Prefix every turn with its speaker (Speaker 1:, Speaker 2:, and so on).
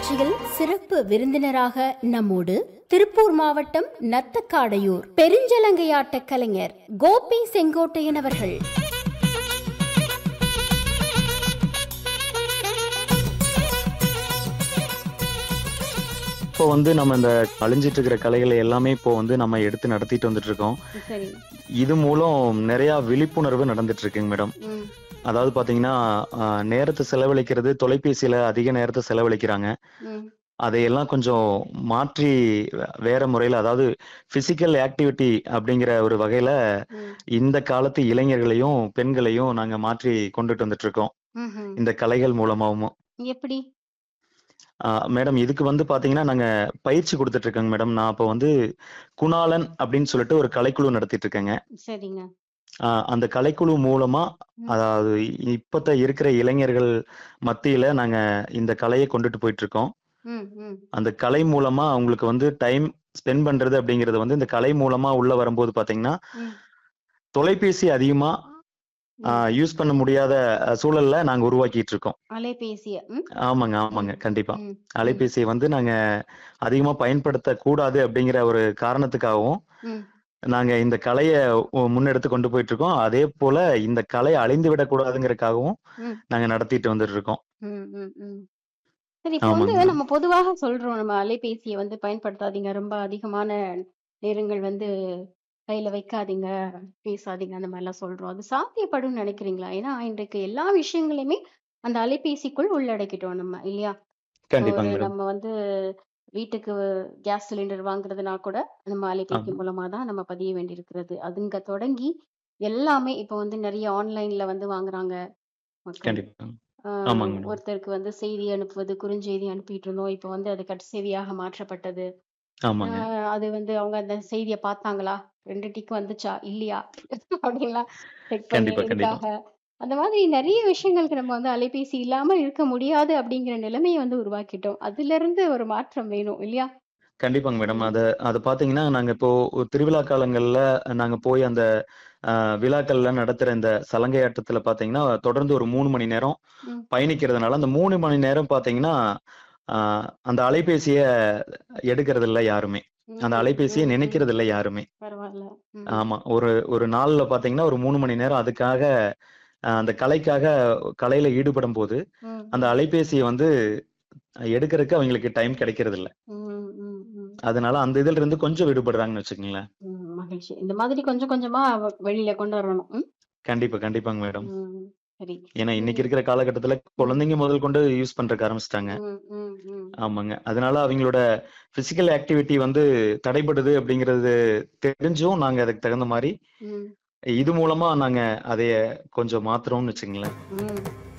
Speaker 1: நிகழ்ச்சியில் சிறப்பு விருந்தினராக நம்மோடு திருப்பூர் மாவட்டம் நத்தக்காடையூர் பெருஞ்சலங்கையாட்ட கலைஞர் கோபி செங்கோட்டையன் அவர்கள்
Speaker 2: இப்போ வந்து நம்ம இந்த அழிஞ்சிட்டு இருக்கிற கலைகளை எல்லாமே இப்போ வந்து நம்ம எடுத்து நடத்திட்டு வந்துட்டு இருக்கோம்
Speaker 1: சரி
Speaker 2: இது மூலம் நிறைய விழிப்புணர்வு நடந்துட்டு இருக்குங்க மேடம்
Speaker 1: ம்,
Speaker 2: அதாவது பாத்தீங்கன்னா ஆஹ், நேரத்தை செலவழிக்கிறது தொலைபேசியில அதிக நேரத்தை செலவழிக்கிறாங்க
Speaker 1: ம்,
Speaker 2: அதையெல்லாம் கொஞ்சம் மாற்றி வே- வேற முறையில அதாவது பிசிக்கல் ஆக்டிவிட்டி அப்படிங்கிற ஒரு வகையில
Speaker 1: ம்,
Speaker 2: இந்த காலத்து இளைஞர்களையும் பெண்களையும் நாங்க மாற்றி கொண்டுட்டு வந்துட்டு இருக்கோம்
Speaker 1: ம்ஹும்.
Speaker 2: இந்த கலைகள் மூலமாவும்
Speaker 1: எப்படி
Speaker 2: ஆஹ் மேடம் இதுக்கு வந்து பாத்தீங்கன்னா நாங்க பயிற்சி கொடுத்துட்டு இருக்கோங்க மேடம் நான் இப்போ வந்து குணாளன் அப்படின்னு சொல்லிட்டு ஒரு கலைக்குழு நடத்திட்டு இருக்கேங்க
Speaker 1: சரிங்க
Speaker 2: ஆஹ் அந்த கலைக்குழு மூலமா
Speaker 1: ம்.
Speaker 2: அதாவது இப்பத்த இருக்கிற இளைஞர்கள் மத்தியில நாங்க இந்த கலையை கொண்டுட்டு போயிட்டு இருக்கோம்
Speaker 1: ம், ம்,
Speaker 2: அந்த கலை மூலமா அவங்களுக்கு வந்து டைம் ஸ்பெண்ட் பண்றது அப்படிங்கிறது வந்து இந்த கலை மூலமா உள்ள வரும்போது பாத்தீங்கன்னா
Speaker 1: ம்,
Speaker 2: தொலைபேசி அதிகமா
Speaker 1: ம்.
Speaker 2: யூஸ் பண்ண முடியாத அஹ், சூழல்ல நாங்க உருவாக்கிட்டு இருக்கோம்
Speaker 1: அலைபேசிய ம்,
Speaker 2: ஆமாங்க ஆமாங்க கண்டிப்பா
Speaker 1: ம்,
Speaker 2: அலைபேசியை வந்து நாங்க அதிகமா பயன்படுத்த கூடாது அப்படிங்கிற ஒரு காரணத்துக்காகவும்
Speaker 1: ம்,
Speaker 2: நாங்க இந்த கலையை உ- முன்னெடுத்து கொண்டு போயிட்டு இருக்கோம் அதே போல இந்த கலை அழிந்து விடக்கூடாதுங்கிறதுக்காகவும்
Speaker 1: ம்.
Speaker 2: நாங்க நடத்திட்டு வந்துட்டு இருக்கோம்
Speaker 1: ம், ம், ம். சரி இப்போ வந்து
Speaker 2: ஆமாங்க.
Speaker 1: நம்ம பொதுவாக சொல்றோம் நம்ம அலைபேசியை வந்து பயன்படுத்தாதீங்க ரொம்ப அதிகமான நேரங்கள் வந்து கையில வைக்காதீங்க பேசாதீங்க அந்த மாதிரிலாம் சொல்றோம் அது சாத்தியப்படும் நினைக்கிறீங்களா ஏன்னா இன்றைக்கு எல்லா விஷயங்களையுமே அந்த அலைபேசிக்குள் உள்ளடக்கிட்டோம் நம்ம இல்லையா
Speaker 2: கண்டிப்பாங்க
Speaker 1: ஒரு
Speaker 2: மேடம்
Speaker 1: நம்ம வந்து வீட்டுக்கு கேஸ் சிலிண்டர் வாங்குறதுனா கூட நம்ம அலைபேசி
Speaker 2: ஆமா.
Speaker 1: மூலமா தான் நம்ம பதிய வேண்டியிருக்கிறது அதுங்க தொடங்கி எல்லாமே இப்போ வந்து நிறைய ஆன்லைன்ல வந்து வாங்குறாங்க மக்கள்
Speaker 2: கண்டிப்பா
Speaker 1: ஆஹ்
Speaker 2: ஆமாங்க மேடம்
Speaker 1: ஒருத்தருக்கு வந்து செய்தி அனுப்புவது குறுஞ்செய்தி அனுப்பிட்டு இருந்தோம் இப்போ வந்து அது கட்செவியாக மாற்றப்பட்டது
Speaker 2: ஆமாங்க
Speaker 1: ஆஹ் அது வந்து அவங்க அந்த செய்தியை பார்த்தாங்களா ரெண்டு டிக் வந்துச்சா இல்லையா அப்படின்லாம் செக் பண்ணி
Speaker 2: கண்டிப்பா கண்டிப்பா
Speaker 1: இதுக்காக அந்த மாதிரி நிறைய விஷயங்களுக்கு நம்ம வந்து அலைபேசி இல்லாம இருக்க முடியாது அப்படிங்கிற நிலைமையை வந்து உருவாக்கிட்டோம் அதுல இருந்து ஒரு மாற்றம் வேணும் இல்லையா
Speaker 2: கண்டிப்பாங்க மேடம்
Speaker 1: ம்
Speaker 2: அத அது பாத்தீங்கன்னா நாங்க இப்போ ஒரு திருவிழா காலங்கள்ல நாங்க போய் அந்த ஆஹ், விழாக்கள்ல நடத்துற இந்த சலங்கையாட்டத்துல பாத்தீங்கன்னா தொடர்ந்து ஒரு மூணு மணி நேரம்
Speaker 1: ம்
Speaker 2: பயணிக்கிறதுனால அந்த மூணு மணி நேரம் பாத்தீங்கன்னா ஆஹ், அந்த அலைபேசிய எடுக்கிறது இல்ல யாருமே அந்த
Speaker 1: ம்
Speaker 2: அலைபேசியை
Speaker 1: ம் ம்
Speaker 2: நினைக்கிறது இல்ல யாருமே
Speaker 1: பரவாயில்ல ம்
Speaker 2: ஆமா ஒரு ஒரு நாள்ல பாத்தீங்கன்னா ஒரு மூணு மணி நேரம் அதுக்காக ஆஹ், அந்த கலைக்காக கலையில ஈடுபடும் போது
Speaker 1: ம்
Speaker 2: அந்த
Speaker 1: ம்
Speaker 2: அலைபேசியை வந்து எடுக்கிறதுக்கு அவங்களுக்கு டைம் கிடைக்கிறது இல்ல
Speaker 1: ம் ம் ம்
Speaker 2: அதனால அந்த இதுல இருந்து கொஞ்சம் விடுபடுறாங்கன்னு வச்சுக்கோங்களேன்
Speaker 1: ம், மகிழ்ச்சி இந்த மாதிரி கொஞ்சம் கொஞ்சமா வ- வெளியில கொண்டு வரணும் ம்?
Speaker 2: கண்டிப்பா கண்டிப்பாங்க மேடம்
Speaker 1: ம், சரி
Speaker 2: ஏன்னா இன்னைக்கு
Speaker 1: ம்,
Speaker 2: இருக்கிற காலகட்டத்துல
Speaker 1: ம்,
Speaker 2: குழந்தைங்க முதல் கொண்டு யூஸ் பண்றதுக்கு ஆரம்பிச்சிட்டாங்க
Speaker 1: ம், ம், ம்,
Speaker 2: ஆமாங்க அதனால அவங்களோட பிசிக்கல் ஆக்டிவிட்டி வந்து தடைபடுது அப்படிங்கிறது தெரிஞ்சும் நாங்க அதுக்கு தகுந்த மாதிரி
Speaker 1: ம்,
Speaker 2: இது மூலமா நாங்க அதைய கொஞ்சம் மாத்துறோம்னு வச்சுங்களேன்
Speaker 1: ம்.